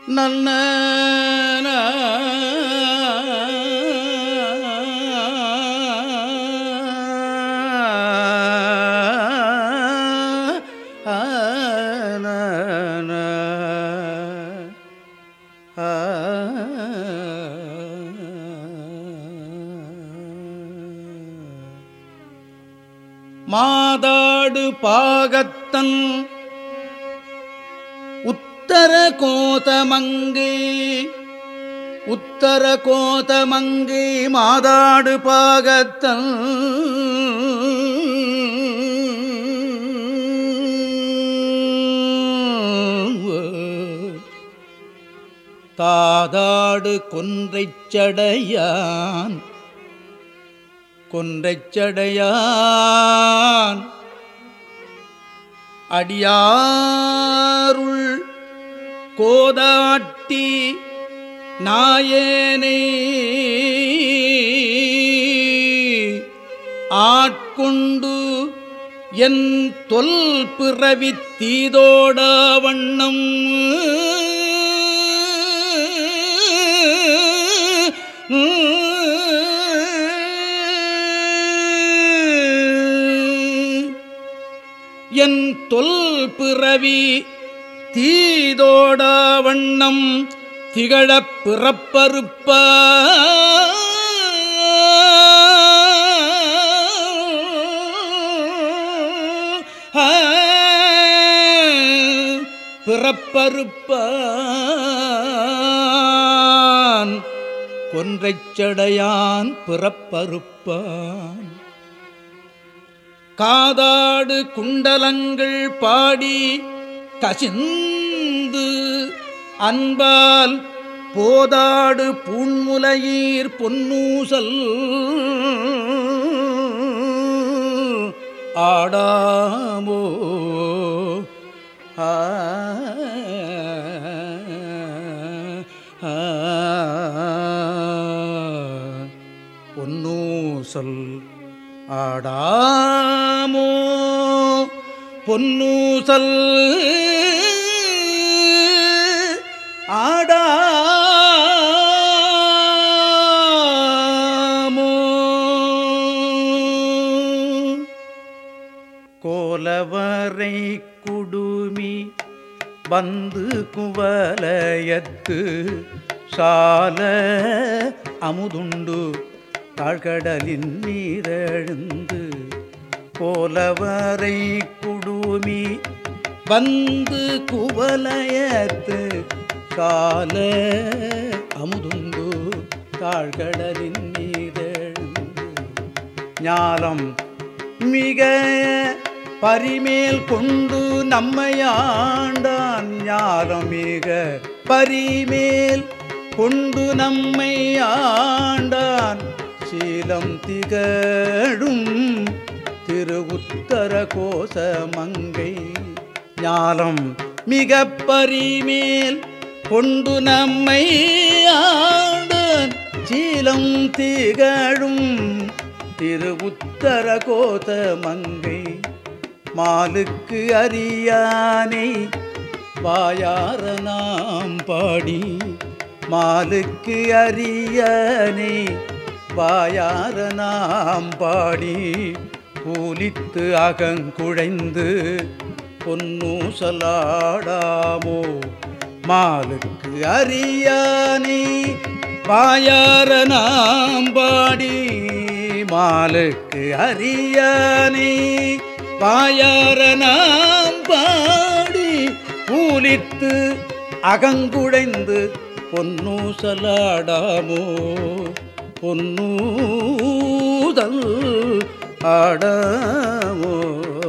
நல்ல மாதாடு பாகத்தன் உத்தர கோதமங்கை உத்தர கோதமங்கை மாதாடு பாகத்தன் தாதாடு கொன்றைச் சடையான் கொன்றைச் சடையான் அடியாருள் கோதாட்டி நாயனை ஆட்கொண்டு என் தொல் பிறவி தீதோட வண்ணம் என் தொல் பிறவி தீதோட வண்ணம் திகழப் பிறப்பறுப்ப பிறப்பறுப்பான் கொன்றைச் சடையான் பிறப்பறுப்பான் காதாடு குண்டலங்கள் பாடி கசிந்து அன்பால் போதாடு பூண்முலையீர் பொன்னூசல் ஆடாமோ ஆ ஆ, பொன்னூசல் ஆடாமோ பொன்னூசல் ஆடாமோ கோலவரை குடுமி வந்து குவலயத்து சால அமுதுண்டு தாழ்கடலின் நீரெழுந்து கோலவரை குடுமி வந்து குவலயத்து சால அமுதுண்டு தாழ்கடலின் நீரெழுந்து ஞாலம் மிக பரிமேல் கொண்டு நம்மையாண்டான் ஞாலம் மிக பரிமேல் கொண்டு நம்மை ஆண்டான் சீலம் திகழும் திரு உத்தர கோச மங்கை ஞாலம் மிக பரிமேல் கொண்டு நம்மை ஆண்டான் சீலம் திகழும் திரு உத்தர கோத மங்கை மாலுக்கு அறியானை வாயார நாம் பாடி மாலுக்கு அறியானை வாயார நாம் பாடி பூலித்து அகங்குழைந்து பொன்னூசலாடாமோ மாலுக்கு அறியானை வாயார நாம் பாடி மாலுக்கு அறியானை வாயார நாம் பாடி பூலித்து அகங்குடைந்து பொன்னூசலாடாமோ பொன்னூதல் ஆடாமோ